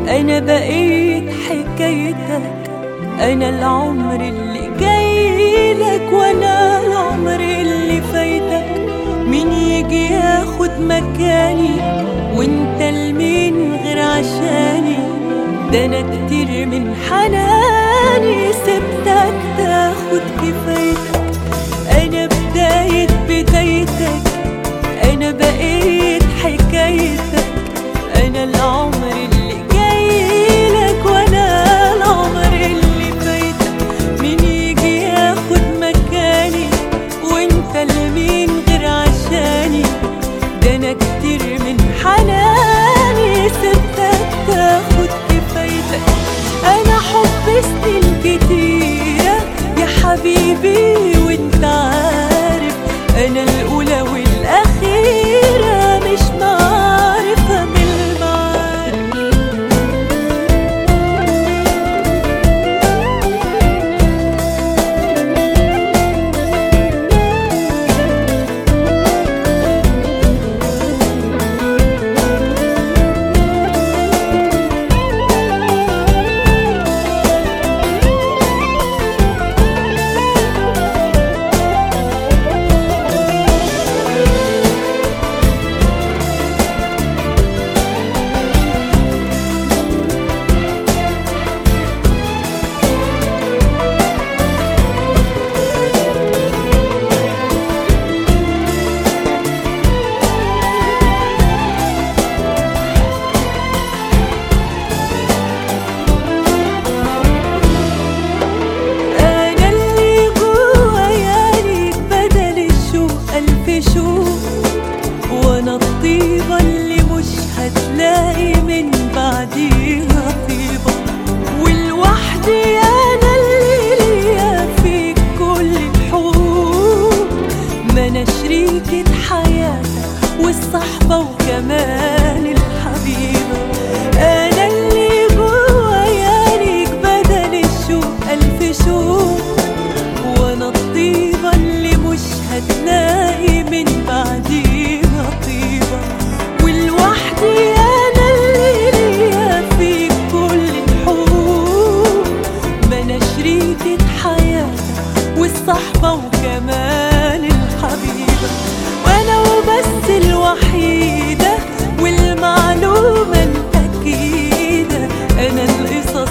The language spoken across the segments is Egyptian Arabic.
أنا بقيت حكايتك أنا العمر اللي جايلك وأنا العمر اللي فايتك مين يجي ياخد مكاني وانت لمين غير عشاني ده أنا كتير من حناني سبتك تاخد كفايتك أنا بداية بدايتك أنا بقيت حكايتك أنا العمر اللي جايلك وأنا العمر اللي فايتك مين يجي ياخد مكاني وأنت لمين غير عشاني ده أنا كتير من حناني سبتك تاخد كفايتك أنا حب سنين كتيرة يا حبيبي وأنت عارف أنا الأولى والأخيرة مش معرفة من المعارف أنا اللي جوايا ليك بدل الشوق ألف شوق وأنا الطيبة اللي مش هتلاقي من بعديها طيبة والوحدي أنا اللي ليا فيك كل الحقوق ما أنا شريكة حياتك والصحبة وكمان الحبيبة أنا اللي جوايا ليك بدل الشوق ألف شوق وانا الطيبة اللي مش هتلاقي من بعديها طيبة والوحدي انا اللي ليا في كل الحقوق ما انا شريكة حياتك والصحبة وكمان الحبيبة وانا وبس الوحيدة والمعلومة الأكيدة أنا القصص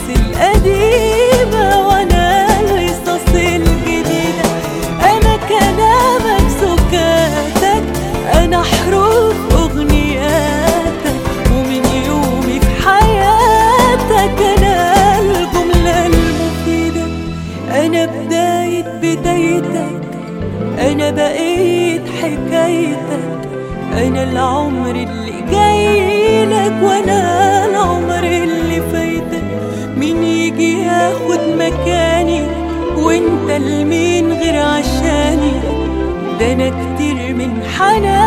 القديمة وأنا القصص الجديدة أنا كلامك سكاتك أنا حروف أغنياتك ومن يومي في حياتك أنا الجملة المفيدة أنا بداية بدايتك أنا بقيت حكايتك أنا العمر اللي جايلك وأنا العمر اللي فايتك مين يجي ياخد مكاني وانت لمين غير عشاني ده أنا كتير من حناني